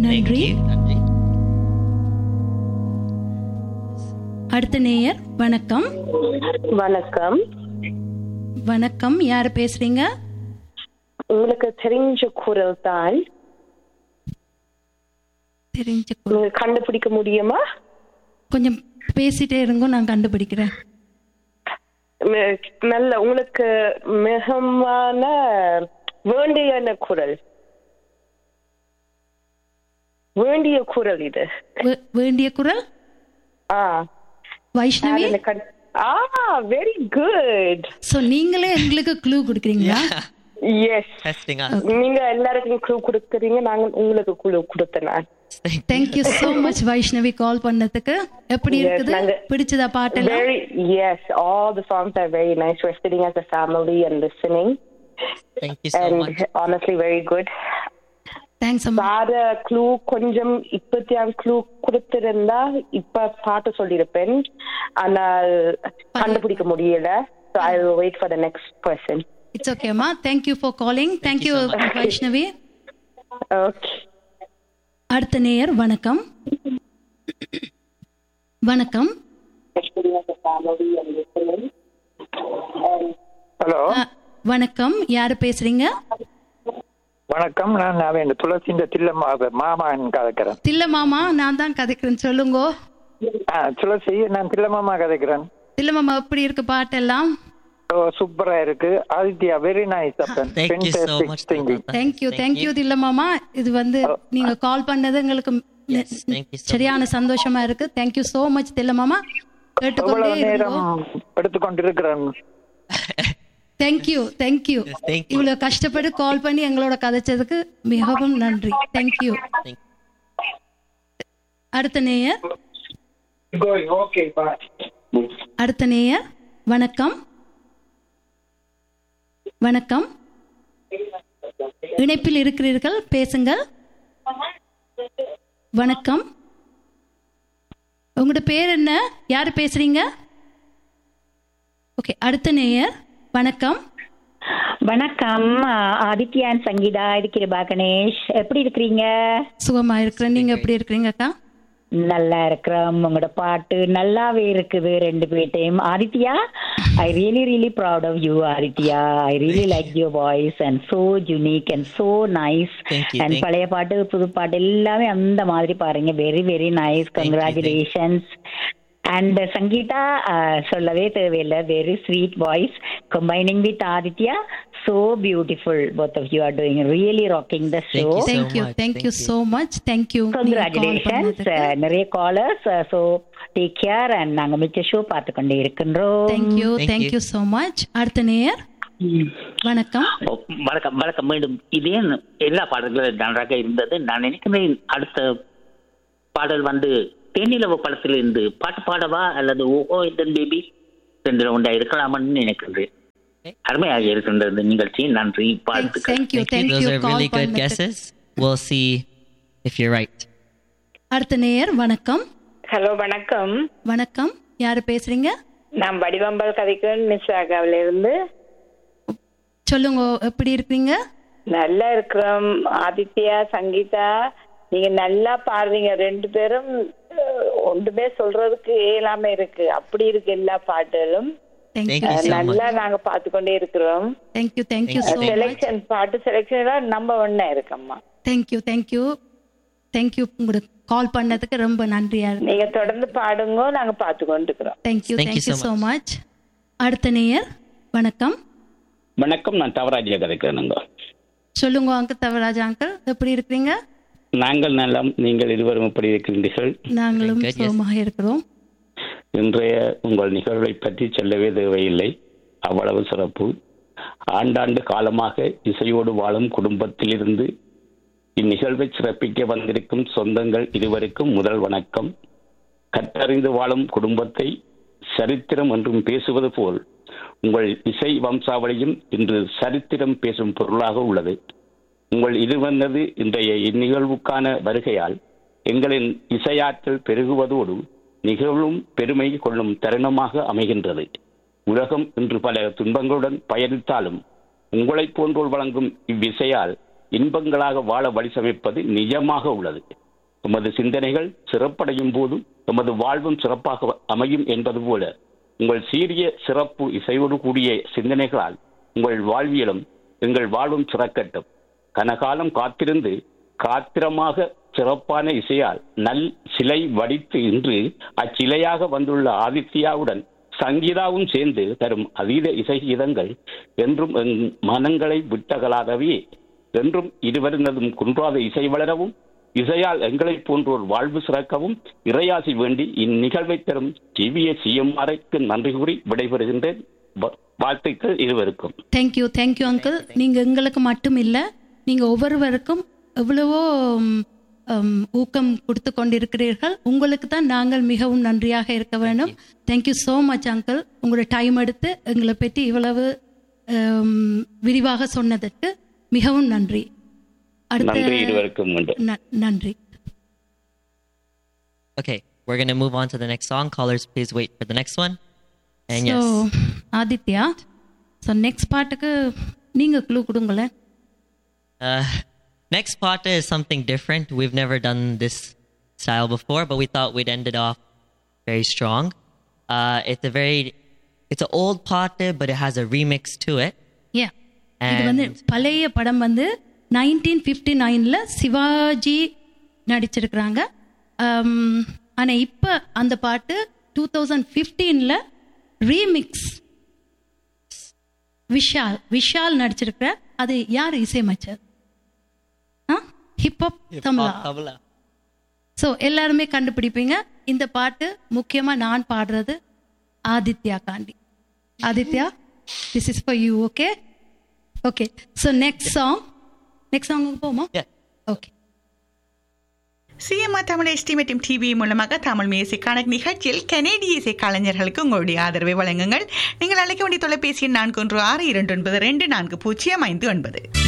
நன்றி you. நன்றி அடுத்த நேயர் வணக்கம் வணக்கம் வணக்கம் யார் பேசுறீங்க உங்களுக்கு தெரிஞ்ச குரல் தான் தெரிஞ்ச கு- நீங்க கண்டுபிடிக்க முடியுமா கொஞ்சம் பேசிட்டே இருங்க நான் கண்டுபிடிக்கிறேன் ம- நல்ல உங்களுக்கு மிகமான வேண்டிய குரல் வேண்டிய குரல் இது வே- வேண்டிய குரல் ஆ வைஷ்ணவி யாருன்னு கண்- ஆ வெரி குட் சோ நீங்களே எங்களுக்கு க்ளூ கொடுக்குறீங்களா எஸ் Testing us. நீங்க எல்லாருக்கும் குழு கொடுக்குறீங்க நாங்க உங்களுக்கு குழு கொடுத்தேன் நான் Thank thank you so much Vaishnavi call பண்ணதுக்கு எப்படி Yes, இருக்குது நாங்க- பிடிச்சதா பாட்டெல்லாம் Very yes, all the songs are very nice. We're sitting as a family and listening, Thank you so and much. honestly, very good. Thanks அம்மா வேற க்ளூ கொஞ்சம் இப்பத்தியான clue கொடுத்திருந்தா இப்ப பாட்டு சொல்லியிருப்பேன் ஆனால் கண்டுபிடிக்க முடியல so I will wait for the next person. It's okay அம்மா thank you for calling thank you you so much. Vaishnavi Okay. அடுத்த நேயர் வணக்கம் வணக்கம் ஹலோ அ, வணக்கம் யாரு பேசுறீங்க வணக்கம் நான் அவன் துளசிஇந்த தில்ல மாமான் கதைக்கிறேன் தில்ல மாமா நான் தான் கதைக்கிறேன் சொல்லுங்க ஆ, துளசி நான் தில்ல மாமா கதைக்கிறேன் தில்ல மாமா எப்படி இருக்கு பாட்டெல்லாம் ஓ, சூப்பரா இருக்கு ஆதித்யா வெரி நைஸ் அப்பன் Thank you so much. Thinking thank you thank you தில்ல மாமா இது வந்து நீங்க கால் பண்ணது எங்களுக்கு Yes, thank you so சரியான சந்தோஷமா இருக்கு தேங்க்யூ so மச் தில்ல மாமா கேட்டுக்கொண்டே எவ்வளவு நேரம் இருங்கோ எடுத்துக்கொண்டிருக்கிறேன் thank you thank you Yes, thank you. இவ்வளவு கஷ்டப்பட்டு கால் பண்ணி எங்களோட கதைச்சதுக்கு மிகவும் நன்றி தேங்க்யூ Thank அடுத்த நேயர் ஓகே அடுத்த நேயர் வணக்கம் வணக்கம் இணைப்பில் இருக்கிறீர்கள் பேசுங்கள் வணக்கம் உங்களோட பேர் என்ன யார் பேசுறீங்க ஓகே அடுத்த நேயர் வணக்கம் வணக்கம் ஆதித்யான் சங்கீதா இது கிருபா கணேஷ் எப்படி இருக்கிறீங்க சுகமா இருக்கிறேன் நீங்க எப்படி இருக்கிறீங்க அக்கா நல்லா இருக்கிறோம் உங்களோட பாட்டு நல்லாவே இருக்குது ரெண்டு பேர்ட்டையும் Aditya I really really proud of you Aditya I really like your voice and so unique and so nice Thank you, and thank பழைய பாட்டு புது பாட்டு எல்லாமே அந்த மாதிரி பாருங்க very very nice Thank you, congratulations and Sangeetha ah, சொல்லவே தேவையில்லை very sweet voice combining with Aditya so beautiful both of you are doing really rocking the show you so thank you much. Thank you Thank you. So much thank you congratulations நிறைய callers so take care and நாங்க மிச்ச show பார்த்து கொண்டே இருக்கின்றோம் thank you Thank you. Thank you so much அடுத்த நேயர் வணக்கம் ஓ, வணக்கம் வணக்கம் மீண்டும் இதே எல்லா பாடல்களும் நன்றாக இருந்தது நான் நினைக்கிறேன் அடுத்த பாடல் வந்து தேனிலவு படத்திலிருந்து பாட்டு பாடவா அல்லது ஓஹோ இந்த பேபி ரெண்டுல ஒன்றா இருக்கலாம்னு நினைக்கிறேன் அருமையாக இருக்கின்றது இந்த நிகழ்ச்சி நன்றி வாழ்த்துக்கள் thank you Thank you. Those thank you are really good guesses. We'll see if you're right. அடுத்த நேயர் வணக்கம் ஹலோ வணக்கம் வணக்கம் யாரு பேசுறீங்க நான் வடிவம்பல் கதைக்கு மிஸ் ஆகாவில இருந்து சொல்லுங்க எப்படி இருக்கீங்க நல்லா இருக்கிறோம் ஆதித்யா சங்கீதா நீங்க நல்லா பாடுறீங்க ரெண்டு பேரும் அஹ், ஒன்றுமே சொல்றதுக்கு இயலாம இருக்கு அப்படி இருக்கு எல்லா பாட்டுகளும் Thank thank you you ah, so நல்லா much. நாங்க பார்த்து கொண்டே இருக்கிறோம் thank you thank you so much selection பாட்டு செலெக்ஷன் எல்லாம் நம்ம ஒண்ணா இருக்கம்மா தேங்க்யூ தேங்க்யூ தேங்க்யூ உங்களுக்கு கால் பண்ணதுக்கு ரொம்ப நன்றியா இருக்கு நீங்க தொடர்ந்து பாடுங்க நாங்க பார்த்து கொண்டு இருக்கிறோம் thank you Thank you thank you so so much அடுத்த நேயர் வணக்கம் வணக்கம் நான் தவராஜியா கதைக்கிறேனுங்க சொல்லுங்க அங்கிள் தவராஜ் அங்கிள் எப்படி இருக்கிறீங்க நாங்கள் நலம் நீங்கள் இருவரும் எப்படி இருக்கின்றீர்கள் நாங்களும் Good, yes. சுகமாக இருக்கிறோம் இன்றைய உங்கள் நிகழ்வை பற்றி சொல்லவே தேவையில்லை அவ்வளவு சிறப்பு ஆண்டாண்டு காலமாக இசையோடு வாழும் குடும்பத்திலிருந்து இந்நிகழ்வை சிறப்பிக்க வந்திருக்கும் சொந்தங்கள் இருவருக்கும் முதல் வணக்கம் கற்றறிந்து வாழும் குடும்பத்தை சரித்திரம் என்றும் பேசுவது போல் உங்கள் இசை வம்சாவளியும் இன்று சரித்திரம் பேசும் பொருளாக உள்ளது உங்கள் இருவனது இன்றைய இந்நிகழ்வுக்கான வருகையால் எங்களின் இசையாற்றல் பெருகுவதோடு நிகழும் பெருமை கொள்ளும் தருணமாக அமைகின்றது உலகம் இன்று பல துன்பங்களுடன் பயணித்தாலும் உங்களைப் போன்றோர் வழங்கும் இவ்விசையால் இன்பங்களாக வாழ வழி சமைப்பது நிஜமாக உள்ளது உமது சிந்தனைகள் சிறப்படையும் போது உமது வாழ்வும் சிறப்பாக அமையும் என்பது போல உங்கள் சீரிய சிறப்பு இசையோடு கூடிய சிந்தனைகளால் உங்கள் வாழ்வியலும் எங்கள் வாழ்வும் சிறக்கட்டும் கனகாலம் காத்திருந்து காத்திரமாக சிறப்பான இசையால் நல் சிலை வடித்து இன்று அச்சிலையாக வந்துள்ள ஆதித்யாவுடன் சங்கீதாவும் சேர்ந்து தரும் அதீத இசை கீதங்கள் என்றும் என் மனங்களை விட்டகலாகவே என்றும் இருவரினதும் குன்றாத இசை வளரவும் இசையால் எங்களைப் போன்றோர் வாழ்வு சிறக்கவும் இறையாசி வேண்டி இந்நிகழ்வை தரும் ஜிவிய சிஎம்ஆருக்கு நன்றி கூறி விடைபெறுகின்றேன் வ- வாழ்த்துக்கள் இருவருக்கும் தேங்க்யூ தேங்க்யூ அங்கிள் நீங்கள் எங்களுக்கு மட்டும் இல்லை நீங்கள் ஒவ்வொருவருக்கும் எவ்வளவோ ம், ம், ஊக்கம் கொடுத்து கொண்டிருக்கிறீர்கள் உங்களுக்கு தான் நாங்கள் மிகவும் நன்றியாக இருக்க வேண்டும் தேங்க்யூ ஸோ மச் அங்கிள் உங்களோட டைம் எடுத்து எங்களை பற்றி இவ்வளவு ம், விரிவாக சொன்னதற்கு மிகவும் நன்றி நன்றி இருவருக்கும் உண்டு ந- நன்றி Okay, we're going to move on to the next song. Callers, please wait for the next one. And so yes, Aditya so next பாட்டுக்கு நீங்கள் க்ளூ கொடுங்களேன் uh, next part is something different. We've never done this style before, but we thought we'd end it off very strong. Uh, it's a very, it's an old part, but it has a remix to it. ஏ இது வந்து And பழைய படம் வந்து nineteen fifty நைனில் சிவாஜி நடிச்சிருக்கிறாங்க ஆனால் இப்போ அந்த பாட்டு டூ தௌசண்ட் ஃபிஃப்டீனில் ரீமிக்ஸ் விஷால் விஷால் நடிச்சிருக்கிற அது யார் இசையமைச்சர் ஆ ஹிப்ஹாப் தமிழா Tabla. ஸோ எல்லாருமே கண்டுபிடிப்பீங்க இந்த பாட்டு முக்கியமாக நான் பாடுறது ஆதித்யா காண்டி Aditya this is for you okay okay so next song next சாங்குக்கு போமா Yeah. Okay CMR Tamil SD மற்றும் டிவி மூலமாக தமிழ் இசைக்கான நிகழ்ச்சியில் கனேடிய இசை கலைஞர்களுக்கு உங்களுடைய ஆதரவை வழங்குங்கள் நீங்கள் அழைக்க வேண்டிய தொலைபேசி எண் நான்கு ஒன்று ஆறு இரண்டு ஒன்பது ரெண்டு நான்கு பூஜ்ஜியம் ஐந்து ஒன்பது